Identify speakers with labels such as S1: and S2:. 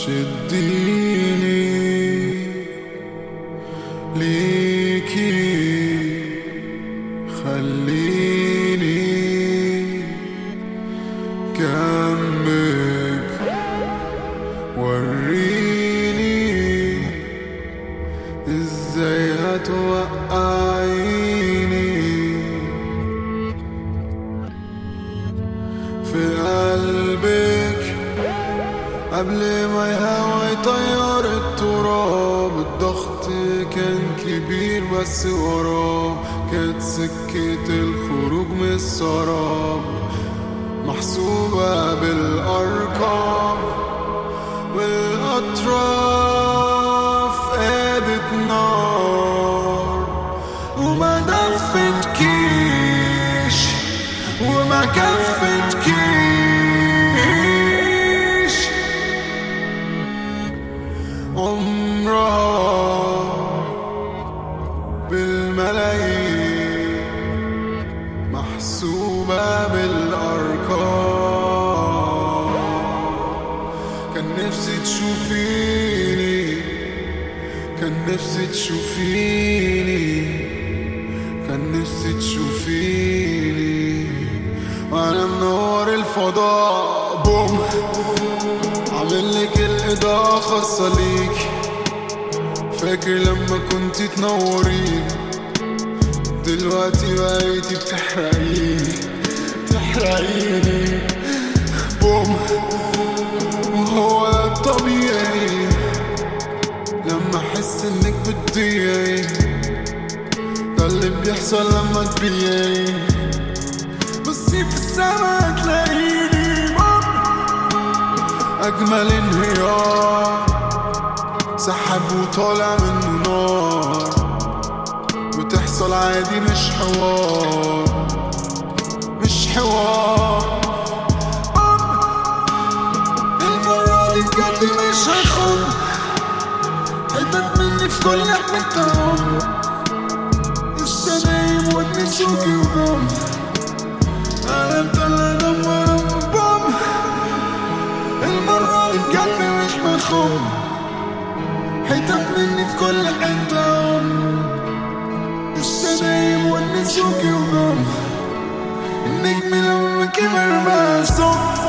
S1: شديني ليكي خليني جنبك وريني ازاي هتوقعيني في قلبك قبل ما الهوا يطير التراب الضغط كان كبير بس وراه كانت سكة الخروج من السراب محسوبة بالأرقام والأطراف قادت نار وما دفتكيش وما كفتكيش عمرها بالملايين محسوبة بالأرقام كان نفسي تشوفيني كان نفسي تشوفيني كان نفسي تشوفيني وانا منور الفضاء بوم عامل لك الإضاءة خاصة ليك فاكر لما كنت تنورين دلوقتي بقيتي بتحرقيني بتحرقيني بوم وهو ده الطبيعي لما احس انك بتضيعي ده اللي بيحصل لما تبيعي بصي في السما تلاقيني بوم اجمل انهيار سحب وطالع منه نار بتحصل عادي مش حوار مش حوار المرة دي بجد مش هيخون حتت مني في كل حتة لسه نايم ودني سوقي وبوم انا مطلع دمر بوم المرة دي بجد مش مخون حتت مني في كل حتة لسه نايم ودني سوقي وبوم النجم لما كبر بقى صوت